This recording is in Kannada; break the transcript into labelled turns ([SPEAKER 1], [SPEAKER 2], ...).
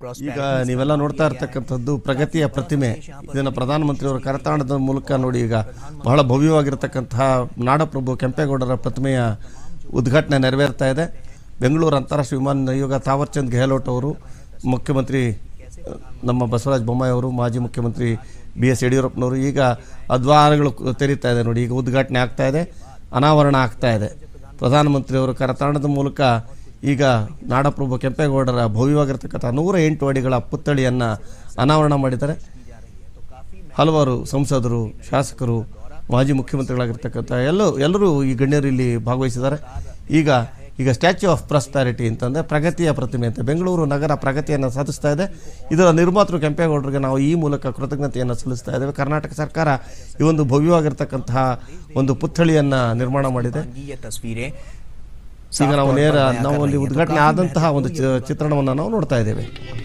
[SPEAKER 1] ಈಗ ನೀವೆಲ್ಲ ನೋಡ್ತಾ ಇರ್ತಕ್ಕಂಥದ್ದು ಪ್ರಗತಿಯ ಪ್ರತಿಮೆ ಇದನ್ನು ಪ್ರಧಾನಮಂತ್ರಿಯವರ ಕರತಾಣದ ಮೂಲಕ ನೋಡಿ ಈಗ ಬಹಳ ಭವ್ಯವಾಗಿರ್ತಕ್ಕಂತಹ ನಾಡಪ್ರಭು ಕೆಂಪೇಗೌಡರ ಪ್ರತಿಮೆಯ ಉದ್ಘಾಟನೆ ನೆರವೇರ್ತಾ ಇದೆ ಬೆಂಗಳೂರು ಅಂತಾರಾಷ್ಟ್ರೀಯ ವಿಮಾನ ನಿಯೋಗ ತಾವರ್ಚಂದ್ ಗೆಹ್ಲೋಟ್ ಅವರು ಮುಖ್ಯಮಂತ್ರಿ ಅಹ್, ನಮ್ಮ ಬಸವರಾಜ ಬೊಮ್ಮಾಯಿ ಅವರು ಮಾಜಿ ಮುಖ್ಯಮಂತ್ರಿ ಬಿ ಎಸ್ ಯಡಿಯೂರಪ್ಪನವರು ಈಗ ಅದ್ವಾರಗಳು ತೆರೀತಾ ಇದೆ ನೋಡಿ ಈಗ ಉದ್ಘಾಟನೆ ಆಗ್ತಾ ಇದೆ ಅನಾವರಣ ಆಗ್ತಾ ಇದೆ ಪ್ರಧಾನಮಂತ್ರಿಯವರು ಕರತಾಣದ ಮೂಲಕ ಈಗ ನಾಡಪ್ರಭು ಕೆಂಪೇಗೌಡರ ಭವ್ಯವಾಗಿರ್ತಕ್ಕಂಥ ನೂರ ಎಂಟು ಅಡಿಗಳ ಪುತ್ಥಳಿಯನ್ನು ಅನಾವರಣ ಮಾಡಿದ್ದಾರೆ ಹಲವಾರು ಸಂಸದರು ಶಾಸಕರು ಮಾಜಿ ಮುಖ್ಯಮಂತ್ರಿಗಳಾಗಿರ್ತಕ್ಕಂಥ ಎಲ್ಲೂ ಎಲ್ಲರೂ ಈ ಗಣ್ಯರು ಇಲ್ಲಿ ಭಾಗವಹಿಸಿದ್ದಾರೆ ಈಗ ಈಗ ಸ್ಟ್ಯಾಚ್ಯೂ ಆಫ್ ಪ್ರಾಸ್ಪ್ಯಾರಿಟಿ ಅಂತಂದರೆ ಪ್ರಗತಿಯ ಪ್ರತಿಮೆ ಅಂತ ಬೆಂಗಳೂರು ನಗರ ಪ್ರಗತಿಯನ್ನು ಸಾಧಿಸ್ತಾ ಇದೆ ಇದರ ನಿರ್ಮಾತೃ ಕೆಂಪೇಗೌಡರಿಗೆ ನಾವು ಈ ಮೂಲಕ ಕೃತಜ್ಞತೆಯನ್ನು ಸಲ್ಲಿಸ್ತಾ ಇದ್ದೇವೆ ಕರ್ನಾಟಕ ಸರ್ಕಾರ ಈ ಒಂದು ಭವ್ಯವಾಗಿರ್ತಕ್ಕಂತಹ ಒಂದು ಪುತ್ಥಳಿಯನ್ನು ನಿರ್ಮಾಣ ಮಾಡಿದೆ
[SPEAKER 2] ये तस्वीरें
[SPEAKER 1] ಈಗ ನಾವು ನೇರ ನಾವು ಅಲ್ಲಿ ಉದ್ಘಾಟನೆ ಆದಂತಹ ಒಂದು ಚಿ- ಚಿತ್ರಣವನ್ನು ನಾವು ನೋಡ್ತಾ ಇದ್ದೇವೆ